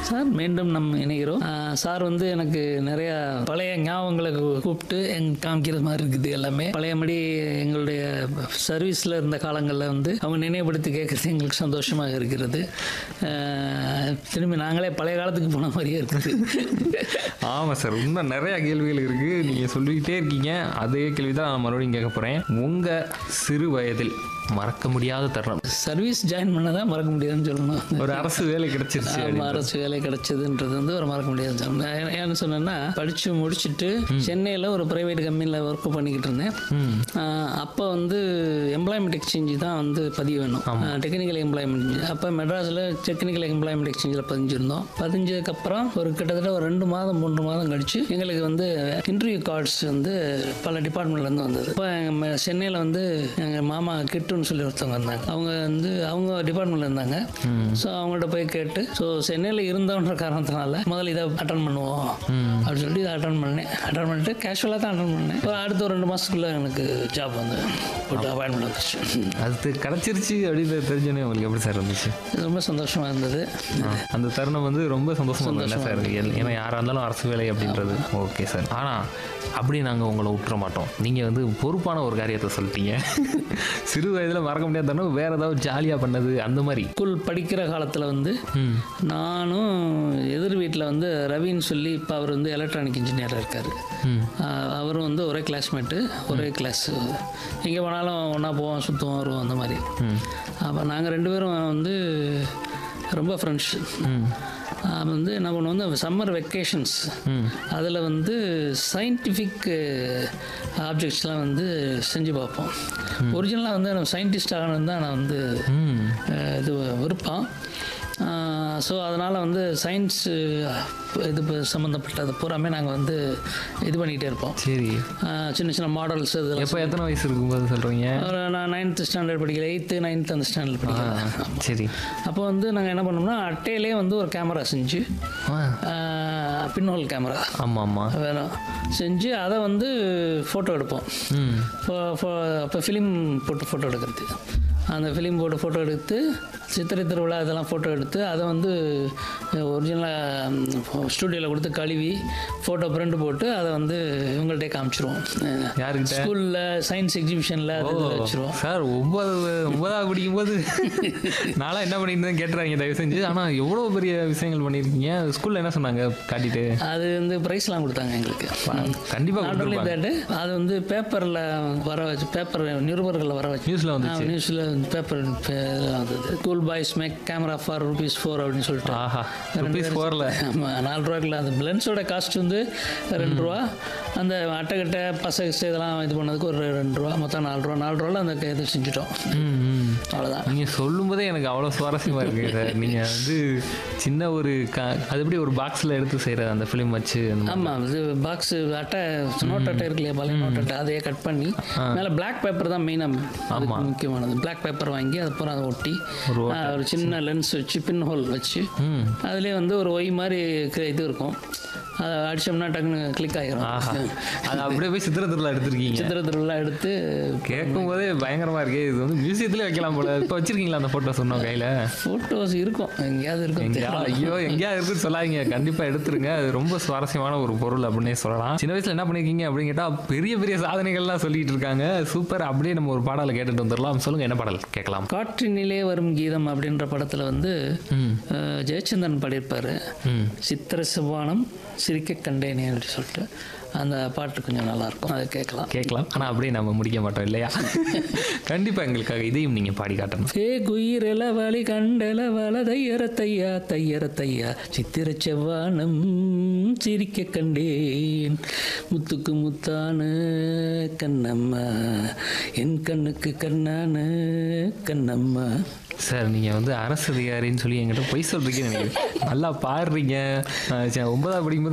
Sir மீண்டும் நம்ம இணைகிறோம் ஆஹ் sir வந்து எனக்கு நிறைய பழைய ஞாபகங்களை கூ- கூப்பிட்டு எங் காமிக்கிறது மாதிரி இருக்குது எல்லாமே பழையபடி எங்களுடைய சர்வீஸில் இருந்த காலங்களில் வந்து அவங்க நினைவுபடுத்தி கேட்குறது எங்களுக்கு சந்தோஷமாக இருக்கிறது ஆஹ் திரும்பி நாங்களே பழைய காலத்துக்கு போன மாதிரியே இருக்குது ஆமாம் சார் இன்னும் நிறைய கேள்விகள் இருக்குது நீங்கள் சொல்லிக்கிட்டே இருக்கீங்க அதே கேள்வி தான் நான் மறுபடியும் கேட்க போகிறேன் உங்கள் சிறு வயதில் மறக்க முடியாத தருணம் சர்வீஸ் ஜாயின் பண்ண தான் மறக்க முடியாதுன்னு சொல்லணும் ஒரு அரசு வேலை கிடைச்சிருச்சு ஆமா, அரசு வேலை கிடைச்சதுன்றது வந்து ஒரு மறக்க முடியாது சார். நான் ஏன்னு சொன்னேன்னா படித்து முடிச்சுட்டு சென்னையில் ஒரு ப்ரைவேட் கம்பெனியில் ஒர்க் பண்ணிக்கிட்டு இருந்தேன் ஆஹ் அப்போ வந்து எம்ப்ளாய்மெண்ட் எக்ஸ்சேஞ்சு தான் வந்து பதிவு வேணும் டெக்னிக்கல் எம்ப்ளாய்மெண்ட் அப்போ மெட்ராஸில் டெக்னிக்கல் எம்ப்ளாய்மெண்ட் எக்ஸ்சேஞ்சில் பதிஞ்சிருந்தோம் பதிஞ்சதுக்கப்புறம் ஒரு கிட்டத்தட்ட ஒரு ரெண்டு மாதம் மூன்று மாதம் கழிச்சு எங்களுக்கு வந்து இன்டர்வியூ கார்ட்ஸ் வந்து பல டிபார்ட்மெண்ட்லேருந்து வந்தது இப்போ எங்கள் சென்னையில் வந்து எங்கள் மாமா கிட்டுன்னு சொல்லி ஒருத்தவங்க இருந்தாங்க அவங்க வந்து அவங்க டிபார்ட்மெண்ட்டில் இருந்தாங்க ஸோ அவங்கள்ட்ட போய் கேட்டு ஸோ சென்னையில் இருந்தோன்ற காரணத்தினால முதல்ல இதை அட்டன் பண்ணுவோம் அப்படின்னு சொல்லிட்டு இதை அட்டன் பண்ணேன் அட்டன் பண்ணிட்டு கேஷுவலாக தான் அட்டன் பண்ணேன் இப்போ அடுத்த ஒரு ரெண்டு மாதத்துக்குள்ளே எனக்கு ஜாப் வந்து போட்டு அப்பாயின்மெண்ட் வந்துச்சு அது கிடைச்சிருச்சு அப்படின்னு தெரிஞ்சோன்னே உங்களுக்கு எப்படி சார் இருந்துச்சு இது ரொம்ப சந்தோஷமாக இருந்தது அந்த தருணம் வந்து ரொம்ப சந்தோஷமா இருந்தது சார் ஏ- ஏன்னா யாராக இருந்தாலும் அரசு வேலை அப்படின்றது ஓகே சார் ஆனால் அப்படி நாங்கள் உங்களை விட்டுற மாட்டோம் நீங்கள் வந்து பொறுப்பான ஒரு காரியத்தை சொல்லிட்டீங்க சிறு வயதில் மறக்க முடியாத தருணம் வேறு ஏதாவது ஜாலியாக பண்ணது அந்த மாதிரி ஸ்கூல் படிக்கிற காலத்தில் வந்து ம் நானும் எதிர் வீட்டில் வந்து ரவின்னு சொல்லி இப்போ அவர் வந்து எலக்ட்ரானிக் இன்ஜினியராக இருக்கார் அவரும் வந்து ஒரே கிளாஸ்மேட்டு ஒரே கிளாஸ் எங்கே போனாலும் ஒன்றா போவோம் சுற்றுவோம் வருவோம் அந்த மாதிரி அப்போ நாங்கள் ரெண்டு பேரும் வந்து ரொம்ப ஃப்ரெண்ட்ஸ் வந்து என்ன பண்ணுவோம் வந்து சம்மர் வெக்கேஷன்ஸ் அதில் வந்து சயின்டிஃபிக் ஆப்ஜெக்ட்ஸ்லாம் வந்து செஞ்சு பார்ப்போம் ஒரிஜினலாக வந்து நான் சயின்டிஸ்ட் ஆகணும்னு தான் நான் வந்து ம் அஹ் இது விருப்பம் ஸோ அதனால் வந்து சயின்ஸ் இது ப- சம்மந்தப்பட்டது பூராமே நாங்கள் வந்து இது பண்ணிக்கிட்டே இருப்போம் சரி அஹ் சின்ன சின்ன மாடல்ஸ் இதெல்லாம் எப்போ எத்தனை வயசு இருக்கும்போது சொல்கிறீங்க ஒரு நான் நைன்த்து ஸ்டாண்டர்ட் படிக்கல எயித்து நைன்த் அந்த ஸ்டாண்டர்ட் படிக்கிறேன் சரி அப்போ வந்து நாங்கள் என்ன பண்ணோம்னா அட்டையிலே வந்து ஒரு கேமரா செஞ்சு ஆ பின்ஹோல் கேமரா ஆமாம் ஆமாம் வேணும் செஞ்சு அதை வந்து ஃபோட்டோ எடுப்போம் ம் அப்போ ஃபிலிம் போட்டு ஃபோட்டோ எடுக்கிறது அந்த ஃபிலிம் போட்டு ஃபோட்டோ எடுத்து சித்திரை திருவிழா இதெல்லாம் ஃபோட்டோ எடுத்து அதை வந்து ஒரிஜினலாக ஸ்டூடியோவில் கொடுத்து கழுவி ஃபோட்டோ பிரிண்ட் போட்டு அதை வந்து இவங்கள்ட்டே காமிச்சிருவோம் யாருக்கிட்ட ஸ்கூலில் சயின்ஸ் எக்ஸிபிஷனில் அது இதில் வச்சுருவோம் சார் ஒன்பது ஒன்பதாவது படிக்கும்போது நான்லாம் என்ன பண்ணியிருந்தேன் கேட்டுறாங்க தயவு செஞ்சு ஆனால் எவ்வளோ பெரிய விஷயங்கள் பண்ணியிருக்கீங்க ஸ்கூலில் என்ன சொன்னாங்க காட்டிட்டு அது வந்து ப்ரைஸ்லாம் கொடுத்தாங்க எங்களுக்கு கண்டிப்பாக நாட் ஒன்லி கொடுத்துருப்பாங்க தட் அது வந்து பேப்பரில் வர வச்சு பேப்பர் நிருபர்களை வர வச்சு நியூஸில் வந்துச்சு நியூஸில் பேப்பர் வந்தது cool boys make camera for rupees four அப்படின்னு சொல்லிட்டு ஆஹா ருபீஸ் ஃபோரில் ஆமாம் நாலு ரூபாய்க்குள்ள அந்த லென்ஸோட காஸ்ட் வந்து ரெண்டு ரூபா அந்த அட்டைக்கட்டை பசை கிசை இதெல்லாம் இது பண்ணதுக்கு ஒரு ரெண்டு ரூபா மொத்தம் நாலு ரூபா நாலு ரூபாவில் அந்த இது செஞ்சுட்டோம் ம் ம் அவ்வளோதான் நீங்கள் சொல்லும்போதே எனக்கு அவ்வளோ சுவாரஸ்யமாக இருக்குது சார் நீங்கள் வந்து சின்ன ஒரு க அது எப்படி ஒரு பாக்ஸில் எடுத்து செய்கிற அந்த ஃபிலிம் வச்சு அந்த மாதிரி. ஆமாம் இது பாக்ஸ் அட்டை நோட் அட்டை இருக்கு இல்லையா பழைய நோட் அட்டை அதையே கட் பண்ணி மேலே பிளாக் பேப்பர் தான் மெயினாக முக்கியமானது பிளாக் பேப்பர் வாங்கி அதை பூரா அதை ஒட்டி ஒரு ஆ, ஒரு சின்ன லென்ஸ் வச்சு பின் ஹோல் வச்சு ம் அதுலேயே வந்து ஒரு ஒய் மாதிரி க- இது இருக்கும் அதை அடிச்சோம்னா டக்குன்னு கிளிக் ஆகிரும் ஆஹா அது அப்படியே போய் சித்திரத்தில் எடுத்திருக்கீங்க சித்திர திருவிழா எடுத்து கேட்கும் போதே பயங்கரமாக இருக்கே இது வந்து மியூசியத்திலே வைக்கலாம் போல இப்போ வச்சிருக்கீங்களா அந்த ஃபோட்டோ சொன்னோம் கையில் ஃபோட்டோஸ் இருக்கும் எங்கேயாவது இருக்கும் எங்கேயா ஐயோ எங்கேயா இருக்குன்னு சொல்லாதீங்க கண்டிப்பாக எடுத்துருங்க அது ரொம்ப சுவாரஸ்யமான ஒரு பொருள் அப்படின்னே சொல்லலாம் சின்ன வயசில் என்ன பண்ணிருக்கீங்க அப்படின்னு கேட்டால் பெரிய பெரிய சாதனைகள்லாம் சொல்லிட்டு இருக்காங்க சூப்பர் அப்படியே நம்ம ஒரு பாடலை கேட்டுட்டு வந்துடலாம் சொல்லுங்க என்ன பாடல் கேட்கலாம் காற்றினிலே வரும் கீதம் அப்படின்ற படத்தில் வந்து ம் அஹ், ஜெயச்சந்திரன் பாடியிருப்பார் ம் சித்திர சிவானம் சிரிக்க கண்டேனே அப்படின்னு சொல்லிட்டு அந்த பாட்டு கொஞ்சம் நல்லாயிருக்கும் அதை கேட்கலாம் கேட்கலாம் ஆனால் அப்படியே நம்ம முடிக்க மாட்டோம் இல்லையா கண்டிப்பாக எங்களுக்காக இதையும் நீங்கள் பாடி காட்டணும் ஏ குயிரெல வழி கண்டல வள தையர தையா தையர தையா சித்திர செவ்வானம் சிரிக்க கண்டேன் முத்துக்கு முத்தான கண்ணம்மா என் கண்ணுக்கு கண்ணான கண்ணம்மா சார் நீங்கள் வந்து அரசு அதிகாரின்னு சொல்லி என்கிட்ட பொய் சொல்கிறீங்கன்னு நினைக்கிறேன் நல்லா பாடுறீங்க அஹ் சரி, ஒன்பதாவது படிக்கும்போது